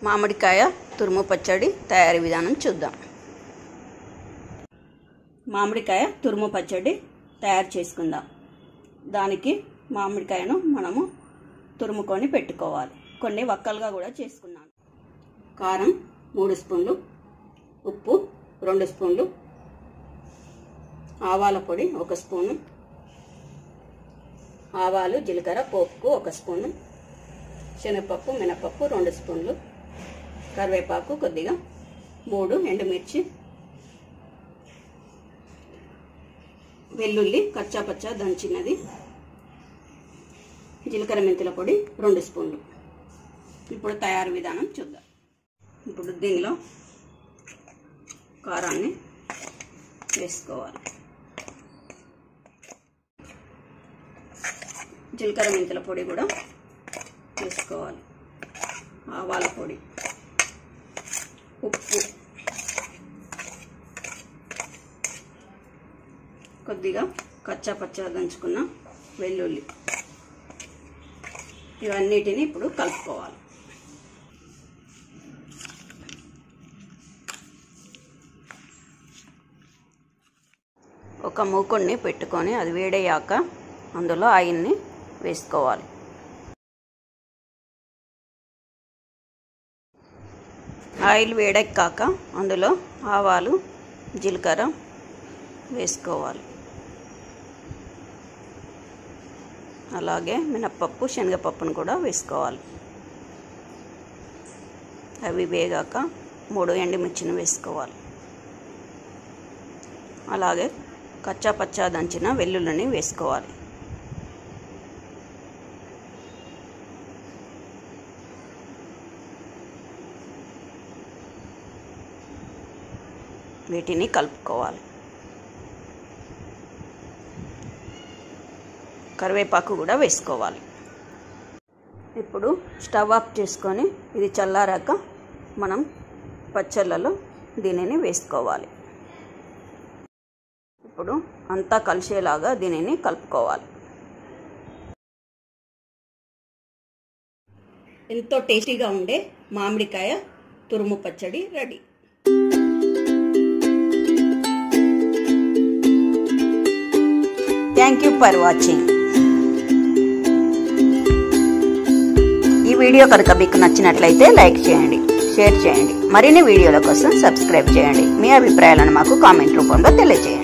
మామిడికాయ తురుము పచ్చడి తయారీ విధానం చూద్దాం మామిడికాయ తురుము పచ్చడి తయారు చేసుకుందాం దానికి మామిడికాయను మనము తురుముకొని పెట్టుకోవాలి కొన్ని వక్కలుగా కూడా చేసుకున్నాను కారం మూడు స్పూన్లు ఉప్పు రెండు స్పూన్లు ఆవాల పొడి ఒక స్పూను ఆవాలు జీలకర్ర పోపుకు ఒక స్పూను శనగపప్పు మినపప్పు రెండు స్పూన్లు కరివేపాకు కొద్దిగా మూడు ఎండుమిర్చి వెల్లుల్లి కచ్చాపచ్చా దంచినది జీలకర్ర మెంతుల పొడి రెండు స్పూన్లు ఇప్పుడు తయారు విధానం చూద్దాం ఇప్పుడు దీనిలో కారాన్ని వేసుకోవాలి జీలకర్ర మెంతుల పొడి కూడా వేసుకోవాలి ఆవాల పొడి ఉప్పు కొద్దిగా కచ్చా పచ్చా దంచుకున్న వెల్లుల్లి ఇవన్నిటిని ఇప్పుడు కలుపుకోవాలి ఒక మూకుడిని పెట్టుకొని అది వేడయ్యాక అందులో ఆయిల్ని వేసుకోవాలి ఆయిల్ వేడెక్కాక అందులో ఆవాలు జీలకర్ర వేసుకోవాలి అలాగే మినప్పప్పు శనగపప్పును కూడా వేసుకోవాలి అవి వేగాక మూడు ఎండుమిర్చిని వేసుకోవాలి అలాగే కచ్చా పచ్చా దంచిన వెల్లుల్లిని వేసుకోవాలి వీటిని కలుపుకోవాలి కరివేపాకు కూడా వేసుకోవాలి ఇప్పుడు స్టవ్ ఆఫ్ చేసుకొని ఇది చల్లారాక మనం పచ్చళ్ళలో దీనిని వేసుకోవాలి ఇప్పుడు అంతా కలిసేలాగా దీనిని కలుపుకోవాలి ఎంతో టేస్టీగా ఉండే మామిడికాయ తురుము పచ్చడి ready thank you for watching ఈ వీడియో కనుక మీకు నచ్చినట్లయితే లైక్ చేయండి షేర్ చేయండి మరిన్ని వీడియోల కోసం సబ్స్క్రైబ్ చేయండి మీ అభిప్రాయాలను మాకు కామెంట్ రూపంలో తెలియజేయండి